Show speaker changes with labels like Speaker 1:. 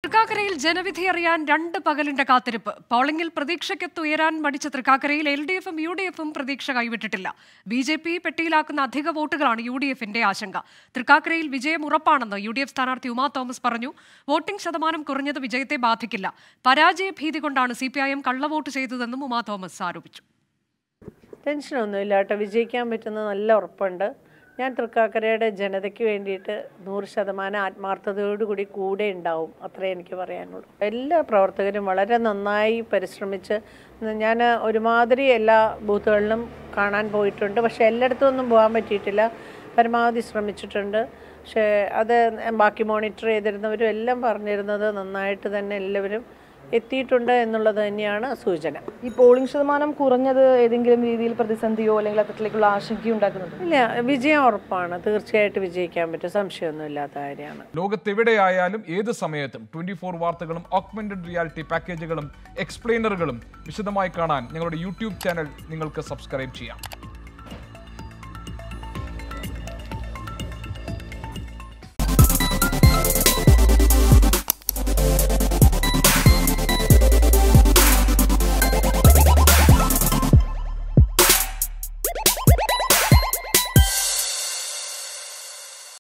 Speaker 1: തൃക്കാക്കരയിൽ ജനവിധി അറിയാൻ രണ്ട് പകലിന്റെ കാത്തിരിപ്പ് പോളിംഗിൽ പ്രതീക്ഷയ്ക്കൊത്ത് ഉയരാൻ മടിച്ച തൃക്കാക്കരയിൽ എൽ ഡി എഫും യു ഡി എഫും പ്രതീക്ഷ കൈവിട്ടിട്ടില്ല ബി ജെ പി പെട്ടിയിലാക്കുന്ന അധിക വോട്ടുകളാണ് യു ഡി എഫിന്റെ ആശങ്ക തൃക്കാക്കരയിൽ വിജയം ഉറപ്പാണെന്ന് യു ഡി എഫ് സ്ഥാനാർത്ഥി ഉമാ തോമസ് പറഞ്ഞു വോട്ടിംഗ് ശതമാനം കുറഞ്ഞത് വിജയത്തെ ബാധിക്കില്ല പരാജയ ഭീതി കൊണ്ടാണ് സി പി ഐ എം കള്ളവോട്ട് ചെയ്തതെന്നും ഉമാ തോമസ് ആരോപിച്ചു
Speaker 2: ടെൻഷനൊന്നുമില്ല കേട്ടോ വിജയിക്കാൻ പറ്റുന്ന നല്ല ഉറപ്പുണ്ട് ഞാൻ തൃക്കാക്കരയുടെ ജനതയ്ക്ക് വേണ്ടിയിട്ട് നൂറ് ശതമാനം ആത്മാർത്ഥതയോടുകൂടി കൂടെ ഉണ്ടാവും അത്രേ എനിക്ക് പറയാനുള്ളൂ എല്ലാ പ്രവർത്തകരും വളരെ നന്നായി പരിശ്രമിച്ച് ഞാൻ ഒരുമാതിരി എല്ലാ ബൂത്തുകളിലും കാണാൻ പോയിട്ടുണ്ട് പക്ഷേ എല്ലായിടത്തും ഒന്നും പോകാൻ പറ്റിയിട്ടില്ല പരമാവധി ശ്രമിച്ചിട്ടുണ്ട് പക്ഷേ അത് ബാക്കി മോണിറ്റർ ചെയ്തിരുന്നവരും എല്ലാം പറഞ്ഞിരുന്നത് നന്നായിട്ട് തന്നെ എല്ലാവരും എത്തിയിട്ടുണ്ട് എന്നുള്ളത് തന്നെയാണ് സൂചന
Speaker 3: ഈ പോളിംഗ് ശതമാനം കുറഞ്ഞത് ഏതെങ്കിലും രീതിയിൽ പ്രതിസന്ധിയോ അല്ലെങ്കിൽ അത്തരത്തിലേക്കുള്ള ആശങ്കയോ ഉണ്ടാക്കുന്നുണ്ട്
Speaker 2: ഇല്ല വിജയം ഉറപ്പാണ് തീർച്ചയായിട്ടും വിജയിക്കാൻ പറ്റും സംശയമൊന്നുമില്ലാത്ത കാര്യമാണ്
Speaker 4: ലോകത്തെവിടെയായാലും ഏത് സമയത്തും ട്വന്റി ഫോർ വാർത്തകളും ഓഗ്മെന്റഡ് റിയാലിറ്റി പാക്കേജുകളും എക്സ്പ്ലെയിനറുകളും വിശദമായി കാണാൻ ഞങ്ങളുടെ യൂട്യൂബ് ചാനൽ നിങ്ങൾക്ക് സബ്സ്ക്രൈബ് ചെയ്യാം